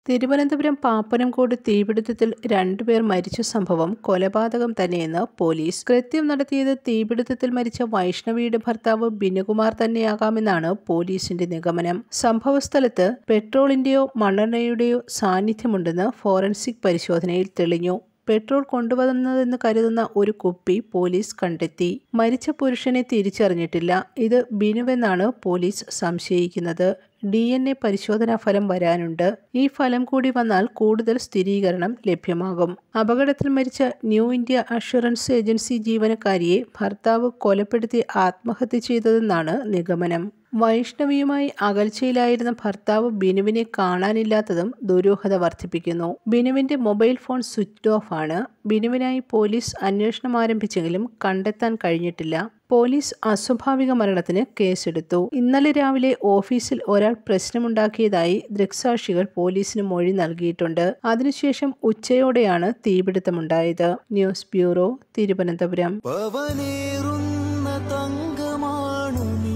തിരുവനന്തപുരം പാപ്പനംകോട് തീപിടുത്തത്തിൽ രണ്ടുപേർ മരിച്ച സംഭവം കൊലപാതകം തന്നെയെന്ന് പോലീസ് കൃത്യം നടത്തിയത് തീപിടുത്തത്തിൽ മരിച്ച വൈഷ്ണവിയുടെ ഭർത്താവ് ബിനുകുമാർ തന്നെയാകാമെന്നാണ് പോലീസിന്റെ നിഗമനം സംഭവസ്ഥലത്ത് പെട്രോളിന്റെയോ മണ്ണെണ്ണയുടെയോ സാന്നിധ്യമുണ്ടെന്ന് ഫോറൻസിക് പരിശോധനയിൽ തെളിഞ്ഞു പെട്രോൾ കൊണ്ടുവന്നതെന്ന് കരുതുന്ന ഒരു കുപ്പി പോലീസ് കണ്ടെത്തി മരിച്ച പുരുഷനെ തിരിച്ചറിഞ്ഞിട്ടില്ല ഇത് ബിനുവെന്നാണ് പോലീസ് സംശയിക്കുന്നത് ഡി എൻ എ പരിശോധനാ ഫലം വരാനുണ്ട് ഈ ഫലം കൂടി വന്നാൽ കൂടുതൽ സ്ഥിരീകരണം ലഭ്യമാകും അപകടത്തിൽ മരിച്ച ന്യൂ ഇന്ത്യ അഷുറൻസ് ഏജൻസി ജീവനക്കാരിയെ ഭർത്താവ് കൊലപ്പെടുത്തി ആത്മഹത്യ ചെയ്തതെന്നാണ് നിഗമനം വൈഷ്ണവിയുമായി അകൽച്ചയിലായിരുന്ന ഭർത്താവ് ബിനുവിനെ കാണാനില്ലാത്തതും ദുരൂഹത വർദ്ധിപ്പിക്കുന്നു ബിനുവിന്റെ മൊബൈൽ ഫോൺ സ്വിച്ച് ഓഫ് ആണ് ബിനുവിനായി പോലീസ് അന്വേഷണം ആരംഭിച്ചെങ്കിലും കണ്ടെത്താൻ കഴിഞ്ഞിട്ടില്ല പോലീസ് അസ്വാഭാവിക മരണത്തിന് കേസെടുത്തു ഇന്നലെ രാവിലെ ഓഫീസിൽ ഒരാൾ പ്രശ്നമുണ്ടാക്കിയതായി ദൃക്സാക്ഷികൾ പോലീസിന് മൊഴി നൽകിയിട്ടുണ്ട് അതിനുശേഷം ഉച്ചയോടെയാണ് തീപിടുത്തമുണ്ടായത് ന്യൂസ് ബ്യൂറോ തിരുവനന്തപുരം പവനേറുന്ന തങ്കമാണു നീ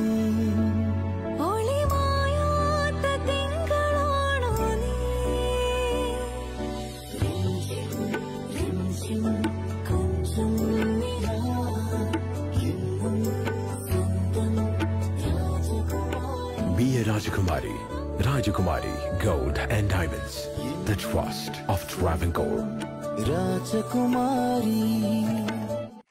ഒളിമായാത്ത തിങ്കളാണോ നീ കൊഞ്ചും നിലാ എന്നും സ്വന്തം രാജകുമാരി Be a Rajakumari. Rajakumari Gold and Diamonds. The trust of Travancore. രാജകുമാരി